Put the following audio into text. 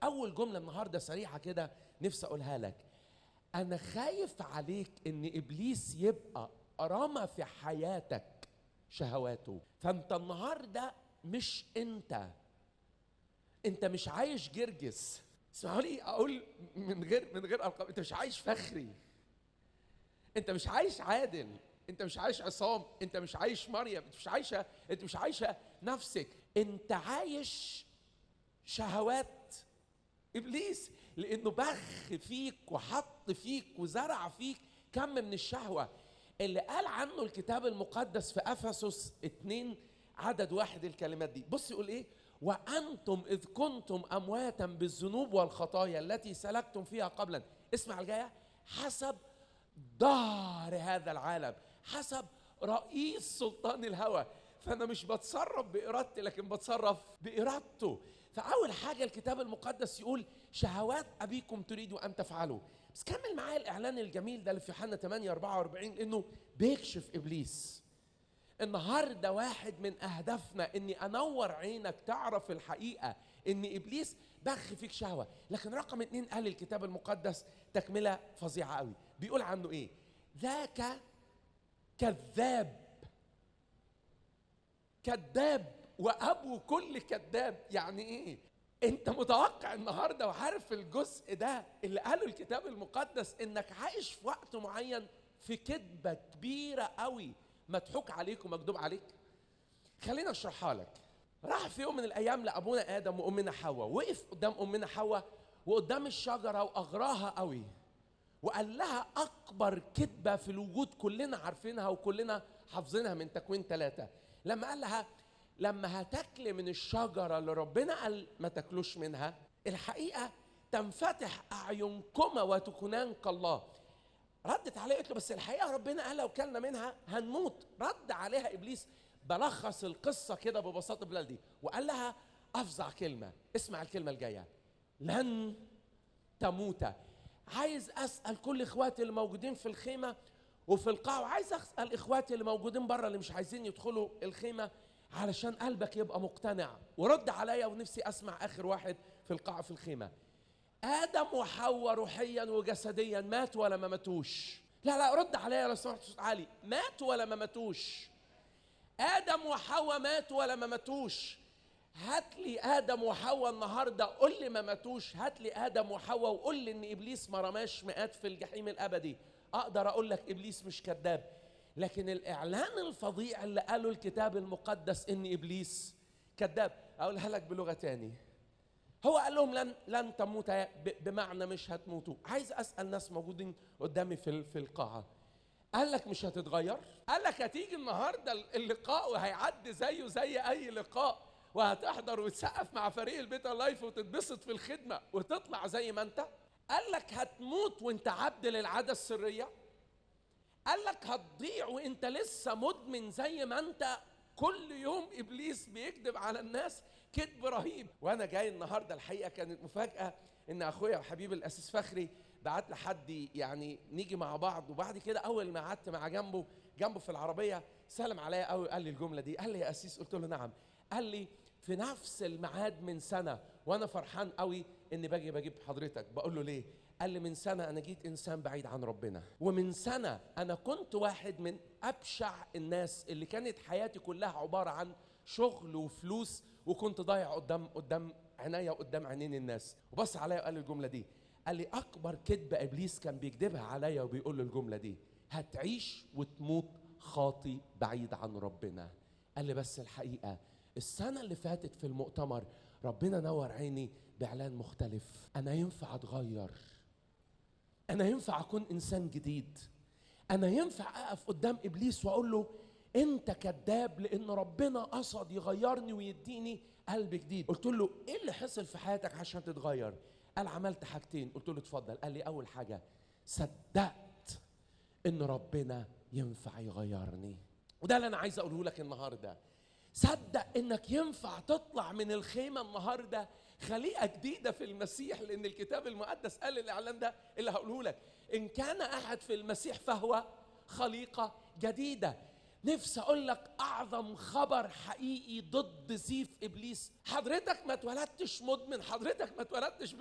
اول جمله النهارده سريعه كده نفسي اقولها لك انا خايف عليك ان ابليس يبقى رمى في حياتك شهواته فانت النهارده مش انت انت مش عايش جرجس اسمعوا لي اقول من غير من غير القاب انت مش عايش فخري انت مش عايش عادل انت مش عايش عصام انت مش عايش مريم انت مش عايشه انت مش عايشه نفسك انت عايش شهوات ابليس لانه بخ فيك وحط فيك وزرع فيك كم من الشهوه اللي قال عنه الكتاب المقدس في افسس اتنين عدد واحد الكلمات دي بص يقول ايه وانتم اذ كنتم امواتا بالذنوب والخطايا التي سلكتم فيها قبلا اسمع الجايه حسب دار هذا العالم حسب رئيس سلطان الهوى فانا مش بتصرف بارادتي لكن بتصرف بارادته فاول حاجه الكتاب المقدس يقول شهوات ابيكم تريدوا ان تفعلوا بس كمل معايا الاعلان الجميل ده اللي في يوحنا 8 44 لانه بيكشف ابليس النهارده واحد من اهدافنا اني انور عينك تعرف الحقيقه ان ابليس بخ فيك شهوه لكن رقم اتنين قال الكتاب المقدس تكمله فظيعه قوي بيقول عنه ايه ذاك كذاب كذاب وابو كل كذاب يعني ايه انت متوقع النهارده وعارف الجزء ده اللي قاله الكتاب المقدس انك عايش في وقت معين في كذبه كبيره قوي مضحوك عليك ومكذوب عليك خلينا اشرحها لك راح في يوم من الايام لابونا ادم وامنا حواء وقف قدام امنا حواء وقدام الشجره واغراها قوي وقال لها اكبر كذبه في الوجود كلنا عارفينها وكلنا حافظينها من تكوين ثلاثه لما قال لها لما هتاكلي من الشجره اللي ربنا قال ما تاكلوش منها الحقيقه تنفتح اعينكما وتكونان كالله ردت عليه قالت له بس الحقيقه ربنا قال لو كلنا منها هنموت رد عليها ابليس بلخص القصه كده ببساطه بلدي وقال لها افظع كلمه اسمع الكلمه الجايه لن تموت عايز اسال كل اخواتي اللي موجودين في الخيمه وفي القاعه وعايز اسال اخواتي اللي موجودين بره اللي مش عايزين يدخلوا الخيمه علشان قلبك يبقى مقتنع ورد عليا ونفسي اسمع اخر واحد في القاعه في الخيمه ادم وحواء روحيا وجسديا ماتوا ولا ما ماتوش لا لا رد عليا لو سمحت صوت عالي ماتوا ولا ما ماتوش ادم وحواء ماتوا ولا ما ماتوش هات لي ادم وحواء النهارده قول لي ما ماتوش هات لي ادم وحواء وقول لي ان ابليس ما رماش مئات في الجحيم الابدي اقدر اقول لك ابليس مش كذاب لكن الاعلان الفظيع اللي قاله الكتاب المقدس ان ابليس كذاب اقولها لك بلغه تاني هو قال لهم لن لن تموت بمعنى مش هتموتوا عايز اسال ناس موجودين قدامي في في القاعه قال لك مش هتتغير قال لك هتيجي النهارده اللقاء وهيعدي زيه زي اي لقاء وهتحضر وتسقف مع فريق البيت لايف وتتبسط في الخدمه وتطلع زي ما انت قال لك هتموت وانت عبد للعاده السريه قال لك هتضيع وانت لسه مدمن زي ما انت كل يوم ابليس بيكذب على الناس كذب رهيب وانا جاي النهارده الحقيقه كانت مفاجاه ان اخويا وحبيبي الاسيس فخري بعت لحد يعني نيجي مع بعض وبعد كده اول ما قعدت مع جنبه جنبه في العربيه سلم عليا قوي قال لي الجمله دي قال لي يا اسيس قلت له نعم قال لي في نفس الميعاد من سنه وانا فرحان قوي اني باجي بجيب حضرتك بقول له ليه قال لي من سنة أنا جيت إنسان بعيد عن ربنا ومن سنة أنا كنت واحد من أبشع الناس اللي كانت حياتي كلها عبارة عن شغل وفلوس وكنت ضايع قدام قدام عينيا وقدام عينين الناس وبص عليا وقال لي الجملة دي قال لي أكبر كذبة إبليس كان بيكذبها عليا وبيقول له الجملة دي هتعيش وتموت خاطي بعيد عن ربنا قال لي بس الحقيقة السنة اللي فاتت في المؤتمر ربنا نور عيني بإعلان مختلف أنا ينفع أتغير أنا ينفع أكون إنسان جديد أنا ينفع أقف قدام إبليس وأقول له أنت كذاب لأن ربنا قصد يغيرني ويديني قلب جديد قلت له إيه اللي حصل في حياتك عشان تتغير قال عملت حاجتين قلت له اتفضل قال لي أول حاجة صدقت إن ربنا ينفع يغيرني وده اللي أنا عايز أقوله لك النهارده صدق انك ينفع تطلع من الخيمه النهارده خليقه جديده في المسيح لان الكتاب المقدس قال الاعلان ده اللي هقوله لك ان كان احد في المسيح فهو خليقه جديده نفسي اقول لك اعظم خبر حقيقي ضد زيف ابليس حضرتك ما اتولدتش مدمن حضرتك ما اتولدتش